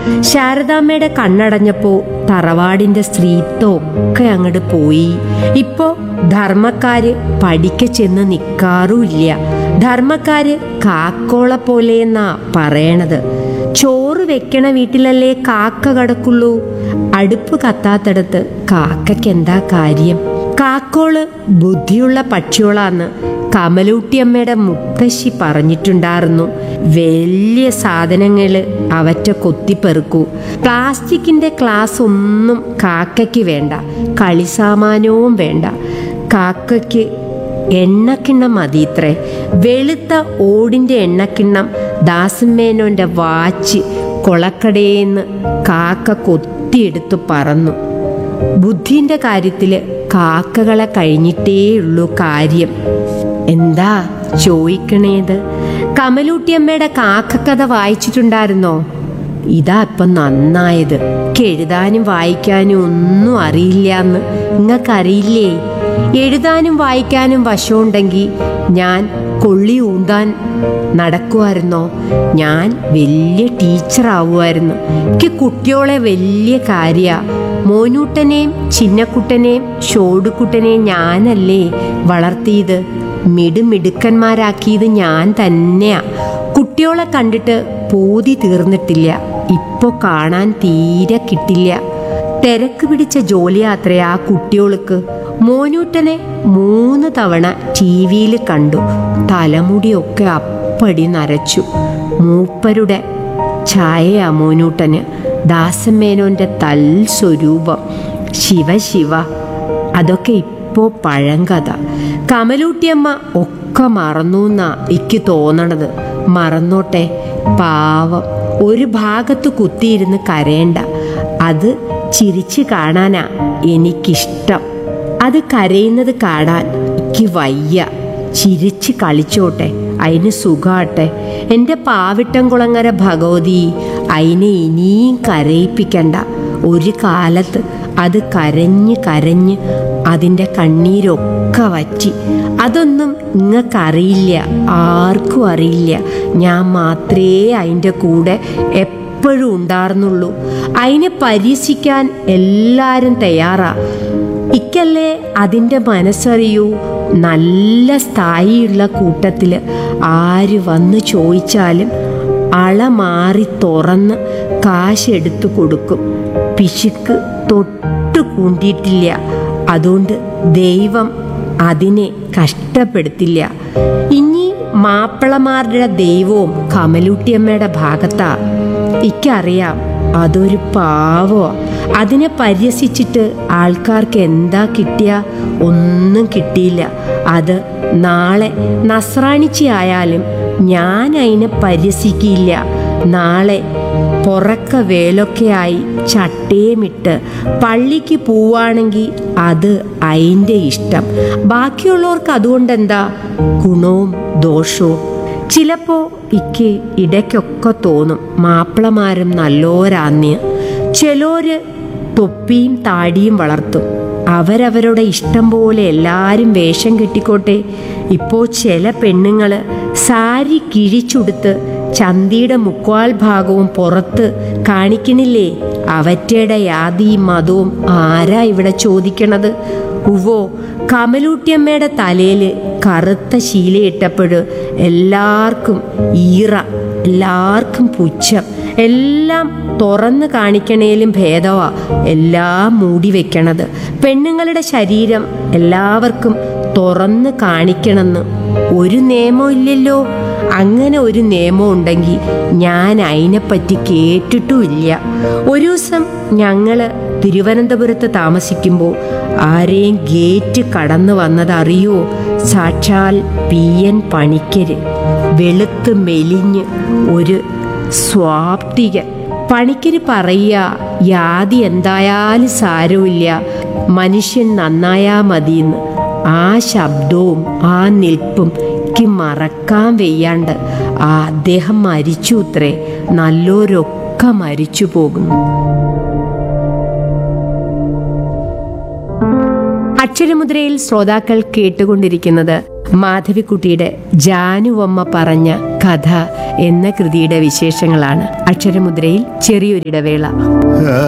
ശാരദാമ്മയുടെ കണ്ണടഞ്ഞപ്പോ തറവാടിന്റെ സ്ത്രീത്വമൊക്കെ അങ്ങോട്ട് പോയി ഇപ്പോ ധർമ്മക്കാര് പഠിക്ക ചെന്ന് നിക്കാറുമില്ല ധർമ്മക്കാര് കാക്കോള പോലെയെന്നാ പറയണത് ചോറ് വെക്കണ വീട്ടിലല്ലേ കാക്ക കിടക്കുള്ളൂ അടുപ്പ് കത്താത്തടത്ത് കാക്കയ്ക്ക് എന്താ കാര്യം കാക്കോള് ബുദ്ധിയുള്ള പക്ഷിയോളാന്ന് കമലൂട്ടിയമ്മയുടെ മുത്തശ്ശി പറഞ്ഞിട്ടുണ്ടായിരുന്നു വലിയ സാധനങ്ങള് അവറ്റ കൊത്തിപ്പെറുക്കൂ പ്ലാസ്റ്റിക്കിന്റെ ക്ലാസ് ഒന്നും കാക്കയ്ക്ക് വേണ്ട കളിസാമാനവും വേണ്ട കാക്കയ്ക്ക് എണ്ണക്കിണ്ണം മതിത്രേ വെളുത്ത ഓടിന്റെ എണ്ണക്കിണ്ണം ദാസമ്മേനോന്റെ വാച്ച് കൊളക്കടേന്ന് കാക്ക കൊത്തിയെടുത്ത് പറന്നു ബുദ്ധിന്റെ കാര്യത്തില് കാക്കകളെ കഴിഞ്ഞിട്ടേയുള്ളൂ കാര്യം എന്താ ചോദിക്കണേത് കമലൂട്ടിയമ്മയുടെ കാക്കക്കഥ വായിച്ചിട്ടുണ്ടായിരുന്നോ ഇതാ ഇപ്പം നന്നായത് എനിക്ക് എഴുതാനും വായിക്കാനും ഒന്നും അറിയില്ലാന്ന് നിങ്ങൾക്കറിയില്ലേ എഴുതാനും വായിക്കാനും വശമുണ്ടെങ്കിൽ ഞാൻ കൊള്ളി ഊന്താൻ നടക്കുമായിരുന്നോ ഞാൻ വലിയ ടീച്ചറാവുമായിരുന്നു എനിക്ക് കുട്ടിയോളെ വലിയ കാര്യ മോനൂട്ടനെയും ചിന്നക്കുട്ടനെയും ഷോടുക്കുട്ടനെയും ഞാനല്ലേ വളർത്തിയത് മിടുമിടുക്കന്മാരാക്കിയത് ഞാൻ തന്നെയാ കുട്ടിയോളെ കണ്ടിട്ട് പൂതി തീർന്നിട്ടില്ല ഇപ്പൊ കാണാൻ തീരെ കിട്ടില്ല തിരക്ക് പിടിച്ച ജോലിയാത്രേ ആ കുട്ടിയോൾക്ക് മോനൂട്ടനെ മൂന്ന് തവണ ടി വിയിൽ കണ്ടു തലമുടിയൊക്കെ അപ്പടി നരച്ചു മൂപ്പരുടെ ഛായയാ മോനൂട്ടന് ദാസമേനോന്റെ തൽ സ്വരൂപം ശിവ ശിവ അതൊക്കെ ഇപ്പോ പഴങ്കഥ കമലൂട്ടിയമ്മ ഒക്കെ മറന്നു എന്നാ എനിക്ക് തോന്നണത് മറന്നോട്ടെ പാവം ഒരു ഭാഗത്ത് കുത്തിയിരുന്ന് കരയണ്ട അത് ചിരിച്ചു കാണാനാ എനിക്കിഷ്ടം അത് കരയുന്നത് കാണാൻ എനിക്ക് വയ്യ ചിരിച്ച് കളിച്ചോട്ടെ അതിന് സുഖാട്ടെ എൻ്റെ പാവിട്ടംകുളങ്ങര ഭഗവതി അതിനെ ഇനിയും കരയിപ്പിക്കണ്ട ഒരു കാലത്ത് അത് കരഞ്ഞ് കരഞ്ഞ് അതിൻ്റെ കണ്ണീരൊക്കെ വറ്റി അതൊന്നും നിങ്ങൾക്കറിയില്ല ആർക്കും അറിയില്ല ഞാൻ മാത്രമേ അതിൻ്റെ കൂടെ എപ്പോഴും ഉണ്ടായിരുന്നുള്ളൂ അതിനെ പരിഹസിക്കാൻ എല്ലാവരും തയ്യാറാ ഇക്കല്ലേ അതിൻ്റെ മനസ്സറിയൂ നല്ല സ്ഥായിയുള്ള കൂട്ടത്തിൽ ആര് വന്ന് ചോദിച്ചാലും അള മാറി തുറന്ന് കാശെടുത്തു കൊടുക്കും പിശുക്ക് തൊട്ട് കൂണ്ടിയിട്ടില്ല അതുകൊണ്ട് ദൈവം അതിനെ കഷ്ടപ്പെടുത്തില്ല ഇനി മാപ്പിളമാരുടെ ദൈവവും കമലൂട്ടിയമ്മയുടെ ഭാഗത്താ ഇക്കറിയാം അതൊരു പാവോ അതിനെ പരിഹസിച്ചിട്ട് ആൾക്കാർക്ക് എന്താ കിട്ടിയ ഒന്നും കിട്ടിയില്ല അത് നാളെ നസ്രാണിച്ചി ആയാലും ഞാൻ അതിനെ പരിഹസിക്കില്ല നാളെ പൊറക്ക വേലൊക്കെയായി ചട്ടേമിട്ട് പള്ളിക്ക് പോവാണെങ്കിൽ അത് അതിൻ്റെ ഇഷ്ടം ബാക്കിയുള്ളവർക്ക് അതുകൊണ്ട് എന്താ ഗുണവും ദോഷവും ചിലപ്പോ ഇക്ക് ഇടയ്ക്കൊക്കെ തോന്നും മാപ്പിളമാരും നല്ലോരാന്ന് ചിലോര് തൊപ്പിയും താടിയും വളർത്തും അവരവരുടെ ഇഷ്ടം പോലെ എല്ലാരും വേഷം കെട്ടിക്കോട്ടെ ഇപ്പോ ചില പെണ്ണുങ്ങള് സാരി കിഴിച്ചുടുത്ത് ചന്തിയുടെ മുക്കാൽ ഭാഗവും പുറത്ത് കാണിക്കണില്ലേ അവറ്റയുടെ യാതിയും മതവും ആരാ ഇവിടെ ചോദിക്കണത് ഉവ്വോ കമലൂട്ടിയമ്മയുടെ തലയില് കറുത്ത ശീലയിട്ടപ്പോഴ് എല്ലാവർക്കും ഈറ എല്ലാവർക്കും പുച്ഛം എല്ലാം തുറന്ന് കാണിക്കണേലും ഭേദമാ എല്ലാം മൂടി വെക്കണത് പെണ്ണുങ്ങളുടെ ശരീരം എല്ലാവർക്കും തുറന്ന് കാണിക്കണമെന്ന് ഒരു നിയമം ഇല്ലല്ലോ അങ്ങനെ ഒരു നിയമം ഉണ്ടെങ്കിൽ ഞാൻ അതിനെപ്പറ്റി കേട്ടിട്ടുമില്ല ഒരു ദിവസം ഞങ്ങള് തിരുവനന്തപുരത്ത് താമസിക്കുമ്പോൾ ആരെയും ഗേറ്റ് കടന്നു വന്നതറിയോ സാക്ഷാൽ പി എൻ പണിക്കര് വെളുത്ത് മെലിഞ്ഞ് ഒരു സ്വാപ്തികൻ പണിക്കര് പറയുക യാതി എന്തായാലും സാരമില്ല മനുഷ്യൻ നന്നായാ മതിയെന്ന് ആ ശബ്ദവും ആ നിൽപ്പും എനിക്ക് മറക്കാൻ വയ്യാണ്ട് ആ അദ്ദേഹം മരിച്ചു അത്രേ നല്ലോരൊക്കെ മരിച്ചു പോകുന്നു അക്ഷരമുദ്രയിൽ ശ്രോതാക്കൾ കേട്ടുകൊണ്ടിരിക്കുന്നത് മാധവിക്കുട്ടിയുടെ ജാനുവമ്മ പറഞ്ഞ കഥ എന്ന കൃതിയുടെ വിശേഷങ്ങളാണ് അക്ഷരമുദ്രയിൽ ചെറിയൊരിടവേള